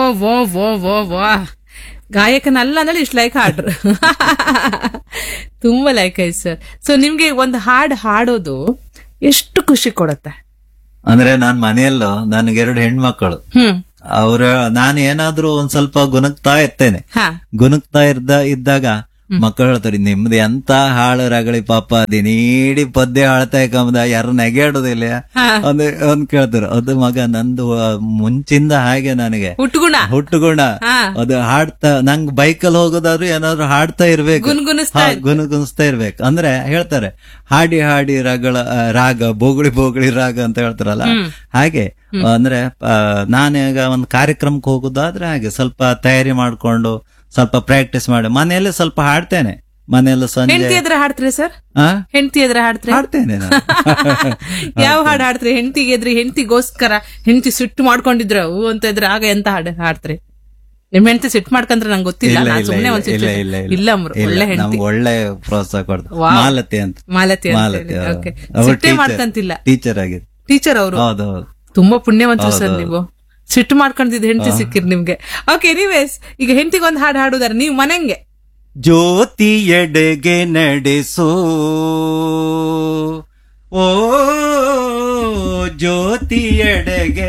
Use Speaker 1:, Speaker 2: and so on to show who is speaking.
Speaker 1: ವೋ ವೋ ವೋ ವಾ ಗಾಯಕನಲ್ಲ ಅಂದ್ರೆ ಇಷ್ಟು ಲೈಕ್ ಹಾಡ್ರು ತುಂಬಾ ಲೈಕ್ ಆಯ್ತು ಸರ್ ಸೊ ನಿಮ್ಗೆ ಒಂದು ಹಾಡು ಹಾಡೋದು ಎಷ್ಟು ಖುಷಿ ಕೊಡುತ್ತೆ
Speaker 2: ಅಂದ್ರೆ ನಾನ್ ಮನೆಯಲ್ಲೂ ನನಗೆರಡು ಹೆಣ್ಮಕ್ಕಳು
Speaker 1: ಹ್ಮ್
Speaker 2: ಅವ್ರ ನಾನು ಏನಾದ್ರೂ ಒಂದ್ ಸ್ವಲ್ಪ ಗುಣಗ್ತಾ ಇರ್ತೇನೆ
Speaker 1: ಹಾ
Speaker 2: ಗುಣಗ್ತಾ ಇದ್ದ ಇದ್ದಾಗ ಮಕ್ಕಳು ಹೇಳ್ತಾರೆ ನಿಮ್ದು ಎಂತ ಹಾಳು ರಗಳಿ ಪಾಪ ದಿನೀಡಿ ಪದ್ಯ ಹಾಳ್ತಾ ಕಂಬದ ಯಾರು ನೆಗೆಡುದಿಲ್ಲ
Speaker 1: ಹಾ.
Speaker 2: ಒಂದು ಒಂದ್ ಕೇಳ್ತಾರೆ ಅದು ಮಗ ನಂದು ಆ, ಮುಂಚಿಂದ ಹಾಗೆ ನನಗೆ
Speaker 1: ಹುಟ್ಟುಗುಣ
Speaker 2: ಹುಟ್ಟುಗುಣ
Speaker 1: ಹಾ.
Speaker 2: ಅದು ಹಾಡ್ತಾ ನಂಗ್ ಬೈಕಲ್ಲಿ ಹೋಗೋದಾದ್ರೂ ಏನಾದ್ರು ಹಾಡ್ತಾ ಇರ್ಬೇಕು
Speaker 1: ಗುನ್ಗುನಿಸ್ತಾ
Speaker 2: ಹಾ, ಗುನುಗುನಿಸ್ತಾ ಇರ್ಬೇಕು ಅಂದ್ರೆ ಹೇಳ್ತಾರೆ ಹಾಡಿ ಹಾಡಿ ರಾಗಳ ಆ, ರಾಗ ಬೋಗುಳಿ ಬೋಗುಳಿ ರಾಗ ಅಂತ ಹೇಳ್ತಾರಲ್ಲ ಹಾಗೆ ಅಂದ್ರೆ ಆ, ನಾನೀಗ ಒಂದು ಕಾರ್ಯಕ್ರಮಕ್ಕೆ ಹೋಗೋದಾದ್ರೆ ಹಾಗೆ ಸ್ವಲ್ಪ ತಯಾರಿ ಮಾಡ್ಕೊಂಡು ಸ್ವಲ್ಪ ಪ್ರಾಕ್ಟೀಸ್ ಮಾಡಿ ಮನೆಯಲ್ಲೇ ಸ್ವಲ್ಪ ಹಾಡ್ತೇನೆ ಮನೆಯಲ್ಲ ಸಂಜೆ
Speaker 1: ಹೆಂಡತಿ ಎದ್ರ ಹಾಡ್ತೀರಿ ಸರ್
Speaker 2: ಆ?
Speaker 1: ಹೆಂಡತಿ ಎದ್ರ ಹಾಡ್ತೀರಿ
Speaker 2: ಹಾಡ್ತೇನೆ ನಾನು
Speaker 1: ಯಾವ ಹಾಡು ಹಾಡ್ತೀರಿ ಹೆಂಡತಿಗೆ ಎದ್ರಿ ಹೆಂಡತಿಗೋಸ್ಕರ ಹೆಂಡತಿ ಸಿಟ್ಟು ಮಾಡ್ಕೊಂಡಿದ್ರ ಹೂ ಅಂತ ಇದ್ರೆ ಆಗ ಎಂತ ಹಾಡು ಹಾಡ್ತೀರಿ ನಿಮ್ ಹೆಂಡತಿ ಸಿಟ್ಟು ಮಾಡ್ಕಂದ್ರೆ ನಂಗೆ ಗೊತ್ತಿಲ್ಲ
Speaker 2: ಇಲ್ಲ
Speaker 1: ನಾನ್
Speaker 2: ಇಲ್ಲ
Speaker 1: ಸುಮ್ನೆ
Speaker 2: ಇಲ್ಲ
Speaker 1: ಒಂದ್
Speaker 2: ಇಲ್ಲ
Speaker 1: situation-
Speaker 2: ಇಲ್ಲ
Speaker 1: ಇಲ್ಲ ಅಮ್ರು,
Speaker 2: ಇಲ್ಲ.
Speaker 1: ಒಳ್ಳೆ ಹೆಂಡತಿ
Speaker 2: ನಮ್ಗೆ ಒಳ್ಳೆ ಪ್ರೋತ್ಸಾಹ ಕೊಡ್ತಾರೆ
Speaker 1: ವಾವ್.
Speaker 2: ಮಾಲತಿ ಅಂತ
Speaker 1: ಮಾಲತಿ ಅಂತ
Speaker 2: ಮಾಲತಿ
Speaker 1: ಹೇಳಿ. Okay.
Speaker 2: ಅವ್ರು
Speaker 1: ಸಿಟ್ಟೇ
Speaker 2: teacher-
Speaker 1: ಮಾಡ್ಕಂತಿಲ್ಲ
Speaker 2: ಟೀಚರ್ ಆಗಿದೆ
Speaker 1: ಟೀಚರ್ ಅವರು
Speaker 2: ಹೌದು ಹೌದು
Speaker 1: ತುಂಬಾ ಪುಣ್ಯವಂತರು ಸರ್ ನೀವು ಸಿಟ್ಟು ಮಾಡ್ಕೊಂಡಿದ್ ಹೆಂಡತಿ ಸಿಕ್ಕಿರ್ ನಿಮ್ಗೆ ಓಕೆ ಎನಿವೇಸ್ ಈಗ ಹೆಂಡತಿಗೆ ಒಂದು ಹಾಡು ಹಾಡುದಾರೆ ನೀವು ಮನೆಂಗೆ
Speaker 2: ಜ್ಯೋತಿ ಎಡೆಗೆ ನಡೆಸೋ ಓ ಜ್ಯೋತಿ ಎಡೆಗೆ